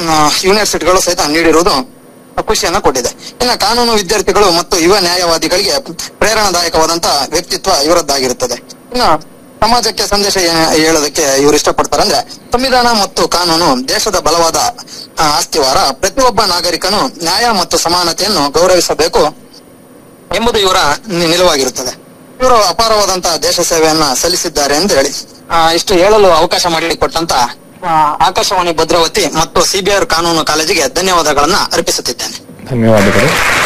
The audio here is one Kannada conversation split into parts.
ಯೂನಿವರ್ಸಿಟಿಗಳು ಸಹಿತ ನೀಡಿರುವುದು ಖುಷಿಯನ್ನ ಕೊಟ್ಟಿದೆ ಇನ್ನು ಕಾನೂನು ವಿದ್ಯಾರ್ಥಿಗಳು ಮತ್ತು ಯುವ ನ್ಯಾಯವಾದಿಗಳಿಗೆ ಪ್ರೇರಣಾದಾಯಕವಾದಂತ ವ್ಯಕ್ತಿತ್ವ ಇವರದ್ದಾಗಿರುತ್ತದೆ ಇನ್ನು ಸಮಾಜಕ್ಕೆ ಸಂದೇಶ ಏನ್ ಹೇಳೋದಕ್ಕೆ ಇವರು ಇಷ್ಟಪಡ್ತಾರೆ ಅಂದ್ರೆ ಸಂವಿಧಾನ ಮತ್ತು ಕಾನೂನು ದೇಶದ ಬಲವಾದ ಆ, ಅಸ್ತಿವಾರ ಪ್ರತಿಯೊಬ್ಬ ನಾಗರಿಕನು ನ್ಯಾಯ ಮತ್ತು ಸಮಾನತೆಯನ್ನು ಗೌರವಿಸಬೇಕು ಎಂಬುದು ಇವರ ನಿ- ನಿಲುವಾಗಿರುತ್ತದೆ ಇವರು ಅಪಾರವಾದಂತಹ ದೇಶ ಸೇವೆಯನ್ನ ಸಲ್ಲಿಸಿದ್ದಾರೆ ಎಂದು ಹೇಳಿ ಆ, ಇಷ್ಟು ಹೇಳಲು ಅವಕಾಶ ಮಾಡಿಕೊಟ್ಟಂತ ಆ, ಆಕಾಶವಾಣಿ ಭದ್ರಾವತಿ ಮತ್ತು ಸಿಬಿಆರ್ ಕಾನೂನು ಕಾಲೇಜಿಗೆ ಧನ್ಯವಾದಗಳನ್ನ ಅರ್ಪಿಸುತ್ತಿದ್ದೇನೆ ಧನ್ಯವಾದಗಳು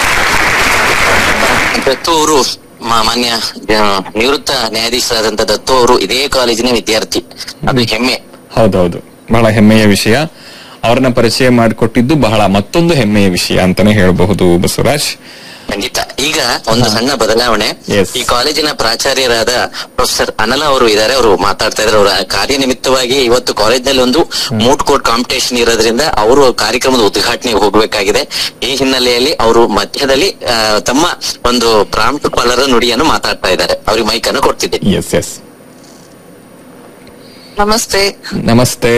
ದತ್ತು ಅವರು ಮಾ- ಮಾನ್ಯ ಆ, ನಿವೃತ್ತ ನ್ಯಾಯಾಧೀಶರಾದಂತ ದತ್ತು ಅವರು ಇದೇ ಕಾಲೇಜಿನ ವಿದ್ಯಾರ್ಥಿ ಅದು ಹೆಮ್ಮೆ ಹೌದೌದು ಬಹಳ ಹೆಮ್ಮೆಯ ವಿಷಯ ಅವ್ರನ್ನ ಪರಿಚಯ ಮಾಡಿಕೊಟ್ಟಿದ್ದು ಬಹಳ ಮತ್ತೊಂದು ಹೆಮ್ಮೆಯ ವಿಷಯ ಅಂತಾನೆ ಹೇಳಬಹುದು ಬಸವರಾಜ್ ಖಂಡಿತ ಈಗ ಒಂದು ಸಣ್ಣ ಬದಲಾವಣೆ Yes. ಈ ಕಾಲೇಜಿನ ಪ್ರಾಚಾರ್ಯರಾದ ಪ್ರೊಫೆಸರ್ ಅನಲ ಅವರು ಇದ್ದಾರೆ ಅವರು ಮಾತಾಡ್ತಾ ಇದ್ದಾರೆ ಅವರ ಕಾರ್ಯನಿಮಿತ್ತವಾಗಿ ಇವತ್ತು ಕಾಲೇಜಿನಲ್ಲಿ ಒಂದು ಮೂಟ್ ಕೋರ್ಟ್ ಕಾಂಪಿಟೇಷನ್ ಇರೋದ್ರಿಂದ ಅವರು ಕಾರ್ಯಕ್ರಮದ ಉದ್ಘಾಟನೆಗೆ ಹೋಗಬೇಕಾಗಿದೆ ಈ ಹಿನ್ನೆಲೆಯಲ್ಲಿ ಅವರು ಮಧ್ಯದಲ್ಲಿ ಆ, ತಮ್ಮ ಒಂದು ಪ್ರಾಂಶುಪಾಲರ ನುಡಿಯನ್ನು ಮಾತಾಡ್ತಾ ಇದ್ದಾರೆ ಅವ್ರಿಗೆ ಮೈಕ್ ಅನ್ನು ಕೊಡ್ತಿದ್ದೀನಿ ಎಸ್ ಎಸ್ ನಮಸ್ತೆ ನಮಸ್ತೆ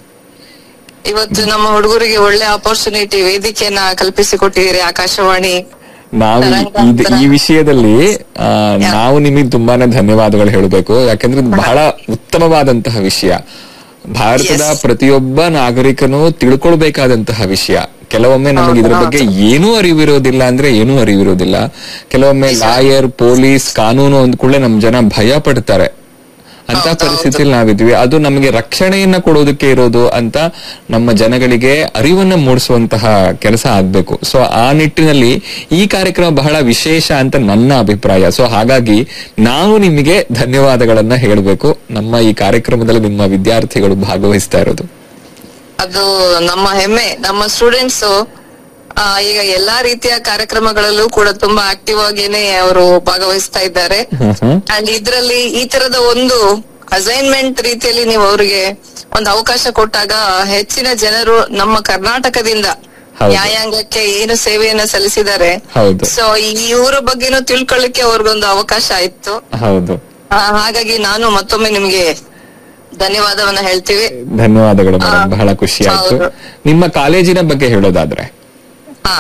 ಇವತ್ತು ನಮ್ಮ ಹುಡುಗರಿಗೆ ಒಳ್ಳೆ ಅಪರ್ಚುನಿಟಿ ವೇದಿಕೆಯನ್ನ ಕಲ್ಪಿಸಿಕೊಟ್ಟಿದ್ದೀರಿ ಆಕಾಶವಾಣಿ ನಾವು ಈ- ಇದ್- ಈ ವಿಷಯದಲ್ಲಿ ಆ, ನಾವು ನಿಮಗೆ ತುಂಬಾನೇ ಧನ್ಯವಾದಗಳು ಹೇಳಬೇಕು ಯಾಕಂದ್ರೆ ಇದು ಬಹಳ ಉತ್ತಮವಾದಂತಹ ವಿಷಯ ಭಾರತದ Yes. ಪ್ರತಿಯೊಬ್ಬ ನಾಗರಿಕನು ತಿಳ್ಕೊಳ್ಬೇಕಾದಂತಹ ವಿಷಯ ಕೆಲವೊಮ್ಮೆ ನಮಗೆ ಇದ್ರ ಬಗ್ಗೆ ಏನೂ ಅರಿವಿರೋದಿಲ್ಲ ಅಂದ್ರೆ ಏನೂ ಅರಿವಿರೋದಿಲ್ಲ ಕೆಲವೊಮ್ಮೆ ಲಾಯರ್ ಪೊಲೀಸ್ ಕಾನೂನು ಅಂದ್ಕೂಡ್ಲೆ ನಮ್ ಜನ ಭಯ ಪಡ್ತಾರೆ ಅಂತ ಪರಿಸ್ಥಿತಿಯಲ್ಲಿ ನಾವಿದ್ವಿ ಅದು ನಮಗೆ ರಕ್ಷಣೆಯನ್ನ ಕೊಡೋದಕ್ಕೆ ಇರೋದು ಅಂತ ನಮ್ಮ ಜನಗಳಿಗೆ ಅರಿವನ್ನ ಮೂಡಿಸುವಂತಹ ಕೆಲಸ ಆಗ್ಬೇಕು ಸೊ ಆ ನಿಟ್ಟಿನಲ್ಲಿ ಈ ಕಾರ್ಯಕ್ರಮ ಬಹಳ ವಿಶೇಷ ಅಂತ ನನ್ನ ಅಭಿಪ್ರಾಯ ಸೊ ಹಾಗಾಗಿ ನಾವು ನಿಮಗೆ ಧನ್ಯವಾದಗಳನ್ನ ಹೇಳಬೇಕು ನಮ್ಮ ಈ ಕಾರ್ಯಕ್ರಮದಲ್ಲಿ ನಿಮ್ಮ ವಿದ್ಯಾರ್ಥಿಗಳು ಭಾಗವಹಿಸ್ತಾ ಇರೋದು ಅದು ನಮ್ಮ ಹೆಮ್ಮೆ ನಮ್ಮ ಸ್ಟೂಡೆಂಟ್ಸ್ ಈಗ ಎಲ್ಲಾ ರೀತಿಯ ಕಾರ್ಯಕ್ರಮಗಳಲ್ಲೂ ಕೂಡ ತುಂಬಾ ಆಕ್ಟಿವ್ ಆಗೇನೆ ಅವರು ಭಾಗವಹಿಸ್ತಾ ಇದ್ದಾರೆ ಹ್ಮ್ ಹ್ಮ್. ಅಂಡ್ ಇದ್ರಲ್ಲಿ ಈ ತರದ ಒಂದು ಅಸೈನ್ಮೆಂಟ್ ರೀತಿಯಲ್ಲಿ ನೀವು ಅವರಿಗೆ ಒಂದು ಅವಕಾಶ ಕೊಟ್ಟಾಗ ಹೆಚ್ಚಿನ ಜನರು ನಮ್ಮ ಕರ್ನಾಟಕದಿಂದ ಹೌದು. ನ್ಯಾಯಾಂಗಕ್ಕೆ ಏನು ಸೇವೆಯನ್ನ ಸಲ್ಲಿಸಿದ್ದಾರೆ ಹೌದು ಸೊ ಇವರ ಬಗ್ಗೆನೂ ತಿಳ್ಕೊಳ್ಳಿಕ್ಕೆ ಅವ್ರಿಗೊಂದು ಅವಕಾಶ ಆಯ್ತು ಹೌದು ಆ, ಹಾಗಾಗಿ ನಾನು ಮತ್ತೊಮ್ಮೆ ನಿಮ್ಗೆ ಧನ್ಯವಾದವನ್ನ ಹೇಳ್ತೀವಿ ಧನ್ಯವಾದಗಳು ಮೇಡಮ್ ಆ, ಬಹಳ ಖುಷಿ ಆಯ್ತು ಹೌದು. ನಿಮ್ಮ ಕಾಲೇಜಿನ ಬಗ್ಗೆ ಹೇಳೋದಾದ್ರೆ ಹಾ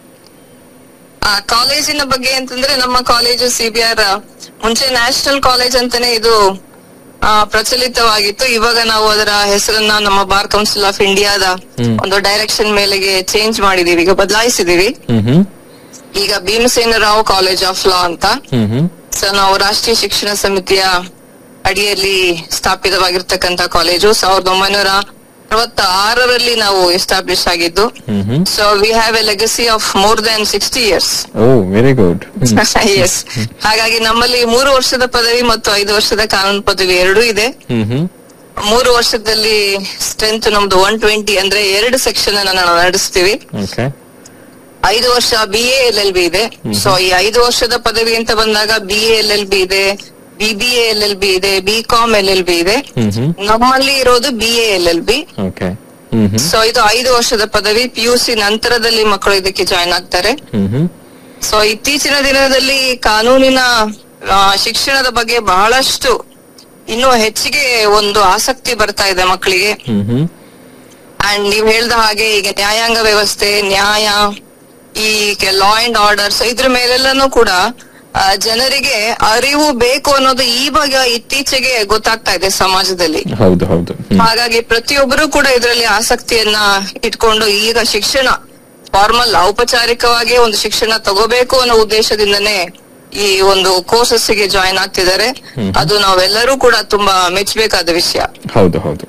ಆ ಕಾಲೇಜಿನ ಬಗ್ಗೆ ಅಂತಂದ್ರೆ ನಮ್ಮ ಕಾಲೇಜು ಸಿಬಿಆರ್ ಮುಂಚೆ ನ್ಯಾಷನಲ್ ಕಾಲೇಜ್ ಅಂತಾನೆ ಇದು ಆ, ಪ್ರಚಲಿತವಾಗಿತ್ತು ಇವಾಗ ನಾವು ಅದರ ಹೆಸರನ್ನ ನಮ್ಮ ಬಾರ್ ಕೌನ್ಸಿಲ್ ಆಫ್ ಇಂಡಿಯಾದ ಹ್ಮ್. ಒಂದು ಡೈರೆಕ್ಷನ್ ಮೇಲೆಗೆ ಚೇಂಜ್ ಮಾಡಿದೀವಿ ಈಗ ಬದಲಾಯಿಸಿದೀವಿ ಹ್ಮ್ ಹ್ಮ್ ಈಗ Bhimasena Rao college of law ಅಂತ ಹ್ಮ್ ಹ್ಮ್ ಸೊ ನಾವು ರಾಷ್ಟ್ರೀಯ ಶಿಕ್ಷಣ ಸಮಿತಿಯ ಅಡಿಯಲ್ಲಿ ಸ್ಥಾಪಿತವಾಗಿರ್ತಕ್ಕಂತ ಕಾಲೇಜು ಸಾವಿರದ ಒಂಬೈನೂರ ಅರವತ್ತ ಆರರಲ್ಲಿ ನಾವು ಎಸ್ಟಾಬ್ಲಿಷ್ ಆಗಿದ್ದು hmm hmm so we have a legacy of more than sixty years oh very good yes ಹಾಗಾಗಿ ನಮ್ಮಲ್ಲಿ ಮೂರು ವರ್ಷದ ಪದವಿ ಮತ್ತು ಐದು ವರ್ಷದ ಕಾನೂನು ಪದವಿ ಎರಡೂ ಇದೆ ಹ್ಮ್ ಹ್ಮ್ ಮೂರು ವರ್ಷದಲ್ಲಿ ಸ್ಟ್ರೆಂತ್ ನಮ್ದು ಒನ್ ಟ್ವೆಂಟಿ ಅಂದ್ರೆ ಎರಡು ಸೆಕ್ಷನ್ ಅನ್ನ ನಾವು ನಡೆಸ್ತೀವಿ ಓಕೆ ಐದು ವರ್ಷ B A L L B ಇದೆ ಸೊ ಈ ಐದು ವರ್ಷದ ಪದವಿ ಅಂತ ಬಂದಾಗ B A L L B ಇದೆ B B A L L B ಇದೆ B com L L B ಇದೆ ಹ್ಮ್ ಹ್ಮ್ ನಮ್ಮಲ್ಲಿ ಇರೋದು B A L L B okay hmm hmm so ಇದು ಐದು ವರ್ಷದ ಪದವಿ ಪಿ ಯು ಸಿ ನಂತರದಲ್ಲಿ ಮಕ್ಕಳು ಇದಕ್ಕೆ ಜಾಯ್ನ್ ಆಗ್ತಾರೆ ಹ್ಮ್ ಹ್ಮ್ ಸೊ ಇತ್ತೀಚಿನ ದಿನದಲ್ಲಿ ಕಾನೂನಿನ ಆ, ಶಿಕ್ಷಣದ ಬಗ್ಗೆ ಬಹಳಷ್ಟು ಇನ್ನೂ ಹೆಚ್ಚಿಗೆ ಒಂದು ಆಸಕ್ತಿ ಬರ್ತಾ ಇದೆ ಮಕ್ಕಳಿಗೆ ಹ್ಮ್ ಹ್ಮ್ ಅಂಡ್ ನೀವ್ ಹೇಳ್ದ ಹಾಗೆ ಈಗ ನ್ಯಾಯಾಂಗ ವ್ಯವಸ್ಥೆ ನ್ಯಾಯ ಈ ಲಾ ಅಂಡ್ ಆರ್ಡರ್ ಸೊ ಇದ್ರ ಮೇಲೆಲ್ಲನೂ ಕೂಡ ಆ, ಜನರಿಗೆ ಅರಿವು ಬೇಕು ಅನ್ನೋದು ಈವಾಗ ಇತ್ತೀಚೆಗೆ ಗೊತ್ತಾಗ್ತಾ ಇದೆ ಸಮಾಜದಲ್ಲಿ ಹೌದು ಹೌದು ಹ್ಮ್. ಹಾಗಾಗಿ ಪ್ರತಿಯೊಬ್ಬರು ಕೂಡ ಇದರಲ್ಲಿ ಆಸಕ್ತಿಯನ್ನ ಇಟ್ಕೊಂಡು ಈಗ ಶಿಕ್ಷಣ ಫಾರ್ಮಲ್ ಔಪಚಾರಿಕವಾಗಿ ಒಂದು ಶಿಕ್ಷಣ ತಗೋಬೇಕು ಅನ್ನೋ ಉದ್ದೇಶದಿಂದನೇ ಈ ಒಂದು ಕೋರ್ಸಸ್ ಗೆ ಜಾಯಿನ್ ಆಗ್ತಿದ್ದಾರೆ ಅದು ನಾವೆಲ್ಲರೂ ಕೂಡ ತುಂಬಾ ಮೆಚ್ಚಬೇಕಾದ ವಿಷಯ ಹೌದು ಹೌದು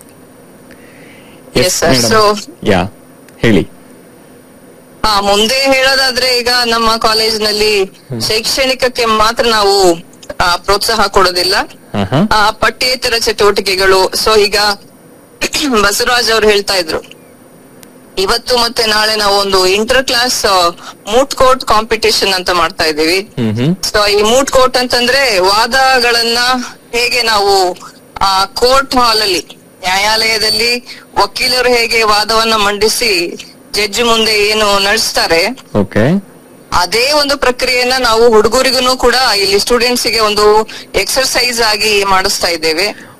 Yes, sir. So- ಯಾ ಹೇಳಿ ಹಾ ಮುಂದೆ ಹೇಳೋದಾದ್ರೆ ಈಗ ನಮ್ಮ ಕಾಲೇಜಿನಲ್ಲಿ ಶೈಕ್ಷಣಿಕಕ್ಕೆ ಮಾತ್ರ ನಾವು ಆ, ಪ್ರೋತ್ಸಾಹ ಕೊಡೋದಿಲ್ಲ ಹಾ ಹಾ ಆ, ಪಠ್ಯೇತರ ಚಟುವಟಿಕೆಗಳು ಸೊ ಈಗ ಬಸವರಾಜ್ ಅವ್ರು ಹೇಳ್ತಾ ಇದ್ರು ಇವತ್ತು ಮತ್ತೆ ನಾಳೆ ನಾವು ಒಂದು inter class moot court competition ಅಂತ ಮಾಡ್ತಾ ಇದೀವಿ ಹ್ಮ್ ಹ್ಮ್ ಸೊ ಈ ಮೂಟ್ ಕೋರ್ಟ್ ಅಂತಂದ್ರೆ ವಾದಗಳನ್ನ ಹೇಗೆ ನಾವು ಆ ಕೋರ್ಟ್ ಹಾಲ್ ಅಲ್ಲಿ ನ್ಯಾಯಾಲಯದಲ್ಲಿ ವಕೀಲರು ಹೇಗೆ ವಾದವನ್ನ ಮಂಡಿಸಿ ಜಡ್ಜ್ ಮುಂದೆ ಏನು ನಡೆಸ್ತಾರೆ ಓಕೆ ಅದೇ ಒಂದು ಪ್ರಕ್ರಿಯೆಯನ್ನ ನಾವು ಹುಡುಗರಿಗೂ ಕೂಡ ಇಲ್ಲಿ ಸ್ಟೂಡೆಂಟ್ಸ್ ಗೆ ಒಂದು ಎಕ್ಸರ್ಸೈಸ್ ಆಗಿ ಮಾಡಿಸ್ತಾ ಇದ್ದೇವೆ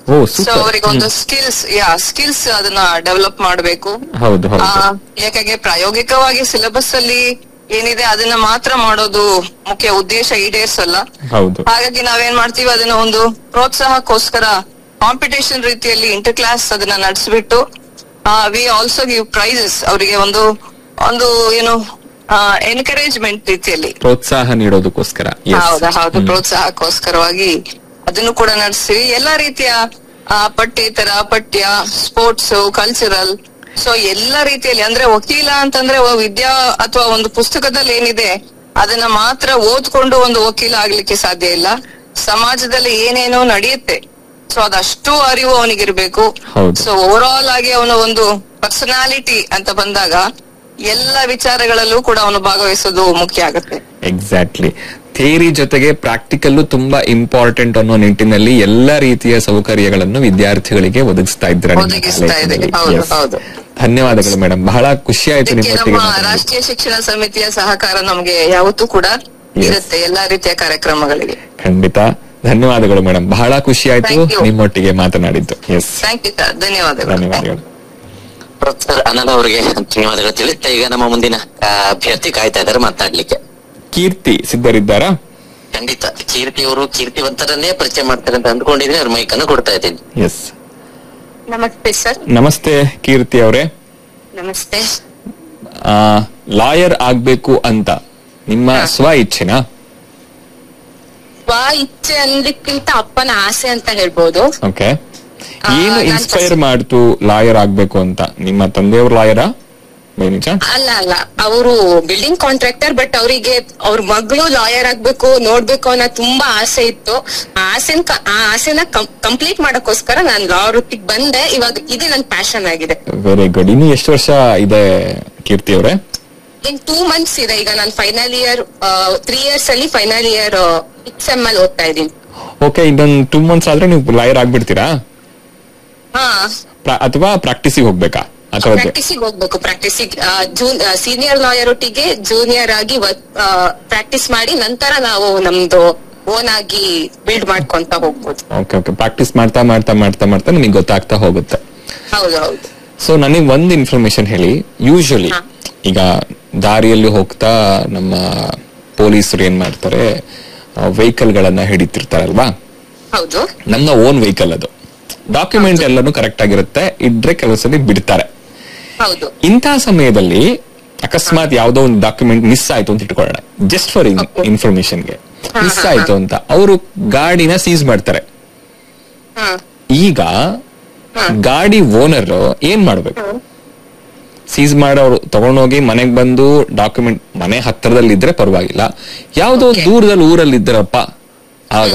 ಓ ಸೊ ಸೂಪರ್ ಅವರಿಗೆ ಒಂದು ಸ್ಕಿಲ್ಸ್ ಯಾ ಸ್ಕಿಲ್ಸ್ ಅದನ್ನ ಡೆವಲಪ್ ಮಾಡಬೇಕು ಹೌದು ಹೌದು ಯಾಕಂದ್ರೆ ಪ್ರಾಯೋಗಿಕವಾಗಿ ಸಿಲೆಬಸ್ ಅಲ್ಲಿ ಏನಿದೆ ಅದನ್ನ ಮಾತ್ರ ಮಾಡೋದು ಮುಖ್ಯ ಉದ್ದೇಶ ಈಡೇರ್ಸಲ್ಲ ಹೌದು ಹಾಗಾಗಿ ನಾವೇನ್ ಮಾಡ್ತೀವಿ ಅದನ್ನ ಒಂದು ಪ್ರೋತ್ಸಾಹಕ್ಕೋಸ್ಕರ ಕಾಂಪಿಟೇಷನ್ ರೀತಿಯಲ್ಲಿ ಇಂಟರ್ ಕ್ಲಾಸ್ ಅದನ್ನ ನಡೆಸ್ಬಿಟ್ಟು ವಿ ಆಲ್ಸೋ ಗಿವ್ ಪ್ರೈಸಸ್ ಅವರಿಗೆ ಒಂದು ಒಂದು ಏನು ಎನ್ಕರೇಜ್ಮೆಂಟ್ ರೀತಿಯಲ್ಲಿ ಪ್ರೋತ್ಸಾಹ ನೀಡೋದಕ್ಕೋಸ್ಕರ Yes. ಹೌದಾ ಹೌದು ಹ್ಮ್. ಪ್ರೋತ್ಸಾಹಕ್ಕೋಸ್ಕರವಾಗಿ ಅದನ್ನು ಕೂಡ ನಡೆಸ್ತೀವಿ ಎಲ್ಲಾ ರೀತಿಯ ಆ, ಪಠ್ಯೇತರ ಪಠ್ಯ ಸ್ಪೋರ್ಟ್ಸ್ ಕಲ್ಚರಲ್ ಸೊ ಎಲ್ಲಾ ರೀತಿಯಲ್ಲಿ ಅಂದ್ರೆ ವಕೀಲ ಅಂತಂದ್ರೆ ಒ- ವಿದ್ಯಾ ಅಥವಾ ಒಂದು ಪುಸ್ತಕದಲ್ಲಿ ಏನಿದೆ ಅದನ್ನ ಮಾತ್ರ ಓದ್ಕೊಂಡು ಒಂದು ವಕೀಲ ಆಗ್ಲಿಕ್ಕೆ ಸಾಧ್ಯ ಇಲ್ಲ ಸಮಾಜದಲ್ಲಿ ಏನೇನೋ ನಡೆಯುತ್ತೆ ಸೊ ಅದಷ್ಟು ಅರಿವು ಅವನಿಗಿರ್ಬೇಕು ಹೌದು. ಸೊ ಓವರ್ ಆಲ್ ಆಗಿ ಅವನ ಒಂದು ಪರ್ಸನಾಲಿಟಿ ಅಂತ ಬಂದಾಗ ಎಲ್ಲ ವಿಚಾರಗಳಲ್ಲೂ ಕೂಡ ಅವನು ಭಾಗವಹಿಸೋದು ಮುಖ್ಯ ಆಗುತ್ತೆ ಎಕ್ಸಾಕ್ಟ್ಲಿ ಥಿಯರಿ ಜೊತೆಗೆ ಪ್ರಾಕ್ಟಿಕಲ್ ತುಂಬಾ ಇಂಪಾರ್ಟೆಂಟ್ ಅನ್ನೋ ನಿಟ್ಟಿನಲ್ಲಿ ಎಲ್ಲಾ ರೀತಿಯ ಸೌಕರ್ಯಗಳನ್ನು ವಿದ್ಯಾರ್ಥಿಗಳಿಗೆ ಒದಗಿಸ್ತಾ ಇದ್ದಾರೆ ನಿಮ್ಮ ಒದಗಿಸ್ತಾ ಇದೆ. ಕಾಲೇಜಿನಲ್ಲಿ. ಹೌದು, Yes. ಹೌದು. ಧನ್ಯವಾದಗಳು ಮೇಡಮ್ ಬಹಳ ಖುಷಿ ಆಯ್ತು ನಿಮ್ಮ ಇದಕ್ಕೆ ಒಟ್ಟಿಗೆ ನಮ್ಮ ಮಾತಾಡಿ. ರಾಷ್ಟ್ರೀಯ ಶಿಕ್ಷಣ ಸಮಿತಿಯ ಸಹಕಾರ ನಮ್ಗೆ ಯಾವತ್ತೂ ಕೂಡ Yes. ಇರುತ್ತೆ ಎಲ್ಲಾ ರೀತಿಯ ಕಾರ್ಯಕ್ರಮಗಳಿಗೆ ಖಂಡಿತ ಧನ್ಯವಾದಗಳು ಮೇಡಮ್ ಬಹಳ ಖುಷಿ ಆಯ್ತು Thank you. ನಿಮ್ಮೊಟ್ಟಿಗೆ ಮಾತನಾಡಿದ್ದು ಎಸ್ ಥ್ಯಾಂಕ್ ಯು ಸರ್ ಧನ್ಯವಾದಗಳು ಧನ್ಯವಾದಗಳು ಪ್ರೊಫೆಸರ್ ಅನಲ್ ಅವರಿಗೆ ಧನ್ಯವಾದಗಳು ತಿಳಿಸ್ತಾ ಈಗ ನಮ್ಮ ಮುಂದಿನ ಆ, ಅಭ್ಯರ್ಥಿ ಕಾಯ್ತಾ ಇದ್ದಾರೆ ಮಾತಾಡ್ಲಿಕ್ಕೆ ಕೀರ್ತಿ ಸಿದ್ಧರಿದ್ದಾರಾ ಖಂಡಿತ ಕೀರ್ತಿ ಅವರು ಕೀರ್ತಿವಂತರನ್ನೇ ಪರಿಚಯ ಮಾಡ್ತಾರೆ ಅಂತ ಅಂದ್ಕೊಂಡಿದ್ರೆ ಅವ್ರ ಮೈಕ್ ಅನ್ನು ಕೊಡ್ತಾ ಇದ್ದೀನಿ ಎಸ್ ನಮಸ್ತೆ ಸರ್ ನಮಸ್ತೆ ಕೀರ್ತಿ ಅವರೇ ನಮಸ್ತೆ ಲಾಯರ್ ಆಗ್ಬೇಕು ಅಂತ ನಿಮ್ಮ ಸ್ವ ಇಚ್ಛೆನಾ ಸ್ವ ಇಚ್ಛೆ ಅನ್ಲಿಕ್ಕಿಂತ ಅಪ್ಪನ ಆಸೆ ಅಂತ ಹೇಳ್ಬೋದು ಓಕೆ ಆ, ಏನು ನಾನ್ ಇನ್ಸ್ಪೈರ್ first- ಮಾಡ್ತು ಲಾಯರ್ ಆಗ್ಬೇಕು ಅಂತ ನಿಮ್ಮ ತಂದೆಯವ್ರ ಲಾಯರಾ ಬೈ ನಿಜ ಅಲ್ಲ ಅಲ್ಲ ಅವರು ಬಿಲ್ಡಿಂಗ್ ಕಾಂಟ್ರಾಕ್ಟರ್ ಬಟ್ ಅವರಿಗೆ ಅವ್ರ ಮಗಳು ಲಾಯರ್ ಆಗ್ಬೇಕು ನೋಡ್ಬೇಕು ಅನ್ನೋ ತುಂಬಾ ಆಸೆ ಇತ್ತು ಆ ಆಸೆನ ಕ- ಆ ಆಸೆನ ಕಂಪ್ಲೀಟ್ ಮಾಡಕ್ಕೋಸ್ಕರ ನಾನು ಲಾ ವೃತ್ತಿಗೆ ಬಂದೆ ಇವಾಗ ಇದೇ ನನ್ ಪ್ಯಾಷನ್ ಆಗಿದೆ ವೆರಿ ಗುಡ್ ಇನ್ನು ಎಷ್ಟು ವರ್ಷ ಇದೆ ಕೀರ್ತಿ ಅವರೇ ಇನ್ ಟೂ ಮಂತ್ಸ್ ಇದೆ ಈಗ ನಾನು ಫೈನಲ್ ಇಯರ್ ತ್ರೀ ಇಯರ್ಸ್ ಅಲ್ಲಿ ಫೈನಲ್ ಇಯರ್ ಸಿಕ್ಸ್ ಎಮ್ ಅಲ್ಲಿ ಓದ್ತಾ ಇದ್ದೀನಿ ಓಕೆ ಇನ್ನೊಂದು ಟೂ ಮಂತ್ಸ್ ಆದ್ರೆ ನೀವು ಲಾಯರ್ ಆಗ್ಬಿಡ್ತೀರಾ ಹಾ ಪ್ರಾ- ಅಥವಾ ಪ್ರಾಕ್ಟೀಸಿಗೆ ಹೋಗ್ಬೇಕಾ ಅಥವಾ ಪ್ರಾಕ್ಟೀಸಿಗೆ ಹೋಗ್ಬೇಕು ಪ್ರಾಕ್ಟೀಸಿಗೆ ಜೂನ್ ಸೀನಿಯರ್ ಲಾಯರ್ ಒಟ್ಟಿಗೆ ಜೂನಿಯರ್ ಆಗಿ ಪ್ರಾಕ್ಟೀಸ್ ಮಾಡಿ ನಂತರ ನಾವು ನಮ್ದು ಓನ್ ಆಗಿ ಬಿಲ್ಡ್ ಮಾಡ್ಕೊಂತ ಹೋಗ್ಬೋದು ಓಕೆ ಓಕೆ ಪ್ರಾಕ್ಟೀಸ್ ಮಾಡ್ತಾ ಮಾಡ್ತಾ ಮಾಡ್ತಾ ಮಾಡ್ತಾ ನಿಮಗೆ ಗೊತ್ತಾಗ್ತಾ ಹೋಗುತ್ತೆ ಹೌದು ಹೌದು ಸೊ ನನಗೆ ಒಂದು ಇನ್ಫಾರ್ಮೇಶನ್ ಹೇಳಿ ಯೂಶಲಿ ಹಾ. ಈಗ ದಾರಿಯಲ್ಲಿ ಹೋಗ್ತಾ ನಮ್ಮ ಪೊಲೀಸರು ಏನ್ ಮಾಡ್ತಾರೆ ವೆಹಿಕಲ್ ಗಳನ್ನ ಹಿಡಿತಿರ್ತಾರಲ್ವಾ ಹೌದು ನಮ್ಮ ಓನ್ ವೆಹಿಕಲ್ ಅದು ಡಾಕ್ಯುಮೆಂಟ್ ಎಲ್ಲಾನು ಕರೆಕ್ಟ್ ಆಗಿರುತ್ತೆ ಇದ್ರೆ ಕೆಲಸದಲ್ಲಿ ಬಿಡ್ತಾರೆ ಹೌದು ಇಂಥ ಸಮಯದಲ್ಲಿ ಅಕಸ್ಮಾತ್ ಯಾವ್ದೋ ಒಂದು ಡಾಕ್ಯುಮೆಂಟ್ ಮಿಸ್ ಆಯ್ತು ಅಂತ ಇಟ್ಕೊಳ್ಳೋಣ ಜಸ್ಟ್ ಫಾರ್ Okay. ಇನ್ಫಾರ್ಮೇಶನ್ಗೆ ಹಾ, ಮಿಸ್ ಹಾ, ಆಯ್ತು ಅಂತ ಅವರು ಗಾಡಿನ ಸೀಸ್ ಮಾಡ್ತಾರೆ ಹಾ ಈಗ ಗಾಡಿ ಓನರ್ ಏನ್ ಮಾಡ್ಬೇಕು ಸೀಸ್ ಮಾಡೋರು ತಗೊಂಡೋಗಿ ಮನೆಗ್ ಬಂದು ಡಾಕ್ಯುಮೆಂಟ್ ಮನೆ ಹತ್ರದಲ್ಲಿ ಇದ್ರೆ ಪರವಾಗಿಲ್ಲ ಯಾವ್ದೋ Okay. ದೂರದಲ್ಲಿ ಊರಲ್ಲಿ ಇದ್ದರಪ್ಪ ಆಗ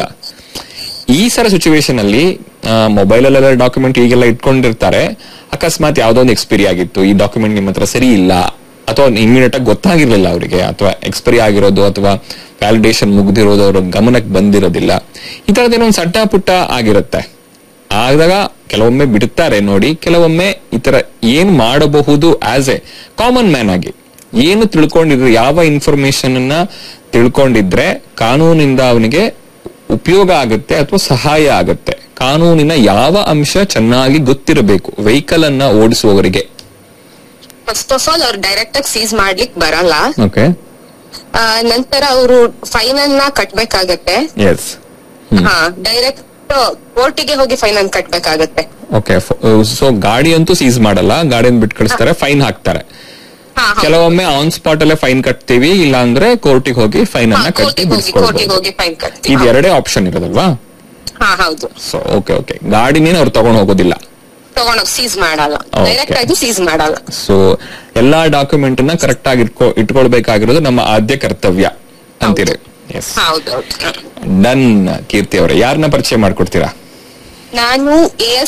ಈ ಸರ ಸಿಚುವೇಶನ್ ಅಲ್ಲಿ ಮೊಬೈಲ್ ಅಲ್ಲೆಲ್ಲ ಡಾಕ್ಯುಮೆಂಟ್ ಈಗೆಲ್ಲ ಇಟ್ಕೊಂಡಿರ್ತಾರೆ ಅಕಸ್ಮಾತ್ ಯಾವ್ದೋ ಒಂದು ಎಕ್ಸ್ಪೈರಿ ಆಗಿತ್ತು ಈ ಡಾಕ್ಯುಮೆಂಟ್ ನಿಮ್ಮ ಹತ್ರ ಸರಿ ಇಲ್ಲ ಅಥವಾ ಇಮಿಡಿಯೇಟ್ ಆಗಿ ಗೊತ್ತಾಗಿರ್ಲಿಲ್ಲ ಅವರಿಗೆ ಅಥವಾ ಎಕ್ಸ್ಪೈರಿ ಆಗಿರೋದು ಅಥವಾ ವ್ಯಾಲಿಡೇಷನ್ ಮುಗ್ದಿರೋದು ಅವ್ರ ಗಮನಕ್ಕೆ ಬಂದಿರೋದಿಲ್ಲ ಈ ತರದೇನೋ ಒಂದು ಸಣ್ಣ ಪುಟ್ಟ ಆಗಿರುತ್ತೆ ಆದಾಗ ಕೆಲವೊಮ್ಮೆ ಬಿಡುತ್ತಾರೆ ನೋಡಿ ಕೆಲವೊಮ್ಮೆ ಈ ತರ ಏನ್ ಮಾಡಬಹುದು ಆಸ್ ಎ ಕಾಮನ್ ಮ್ಯಾನ್ ಆಗಿ ಏನು ತಿಳ್ಕೊಂಡಿದ್ರೆ ಯಾವ ಇನ್ಫಾರ್ಮೇಶನ್ ಅನ್ನ ತಿಳ್ಕೊಂಡಿದ್ರೆ ಕಾನೂನಿಂದ ಅವನಿಗೆ ಉಪಯೋಗ ಆಗುತ್ತೆ ಅಥವಾ ಸಹಾಯ ಆಗುತ್ತೆ ಕಾನೂನಿನ ಯಾವ ಅಂಶ ಚೆನ್ನಾಗಿ ಗೊತ್ತಿರಬೇಕು ವೆಹಿಕಲ್ ಅನ್ನ ಓಡಿಸುವವರಿಗೆ ಫಸ್ಟ್ ಆಫ್ ಆಲ್ ಅವ್ರು ಡೈರೆಕ್ಟ್ ಆಗಿ ಸೀಸ್ ಮಾಡ್ಲಿಕ್ ಬರಲ್ಲ ಓಕೆ ಆ, ನಂತರ ಅವರು ಫೈನ್ ಅನ್ನ ಕಟ್ಬೇಕಾಗತ್ತೆ ಎಸ್ ಹಾ ಡೈರೆಕ್ಟ್ ಕೋರ್ಟಿಗೆ ಹೋಗಿ ಫೈನ್ ಅನ್ನ ಕಟ್ಬೇಕಾಗತ್ತೆ ಓಕೆ ಸೊ ಗಾಡಿ ಅಂತೂ ಸೀಸ್ ಮಾಡಲ್ಲ ಗಾಡಿಯನ್ನು ಬಿಟ್ಟು ಕಳಿಸ್ತಾರೆ ಫೈನ್ ಹಾಕ್ತಾರೆ ಹಾ ಹೌದು. ಕೆಲವೊಮ್ಮೆ ಆನ್ ಸ್ಪಾಟ್ ಅಲ್ಲೇ ಫೈನ್ ಕಟ್ತೀವಿ ಇಲ್ಲ ಅಂದ್ರೆ ಕೋರ್ಟಿಗೆ ಹೋಗಿ ಫೈನ್ ಹಾ, ಅನ್ನ ಕಟ್ಟಿ ಕೋರ್ಟಿಗೆ ಹೋಗಿ ಕೋರ್ಟಿಗೆ ಬಿಡಿಸ್ಕೊಳ್ಬಹುದು ಹೋಗಿ ಫೈನ್ ಕಟ್ತೀವಿ ಇದು ಎರಡೇ ಆಪ್ಷನ್ ಇರೋದಲ್ವಾ ಹಾ ಹೌದು ಸೊ ಓಕೆ ಓಕೆ ಗಾಡಿನೇನು ಅವ್ರು ತಗೊಂಡ್ ಹೋಗೋದಿಲ್ಲ ತಗೊಂಡೋಗಿ ಸೀಸ್ ಮಾಡಲ್ಲ Okay. ಡೈರೆಕ್ಟ್ ಆಗಿ ಸೀಸ್ ಮಾಡಲ್ಲ ಸೊ ಎಲ್ಲಾ ಡಾಕ್ಯುಮೆಂಟ್ ಅನ್ನ ಕರೆಕ್ಟ್ ಆಗಿ ಇಟ್ಕೊ ಇಟ್ಕೊಳ್ಬೇಕಾಗಿರೋದು ನಮ್ಮ ಆದ್ಯ ಕರ್ತವ್ಯ ಅಂತೀರಿ ಎಸ್ ಹೌದು ಹೌದು ಡನ್ ಕೀರ್ತಿ ಅವರೇ ಯಾರನ್ನ ಪರಿಚಯ ಮಾಡ್ಕೊಡ್ತೀರಾ ನಾನು ಎ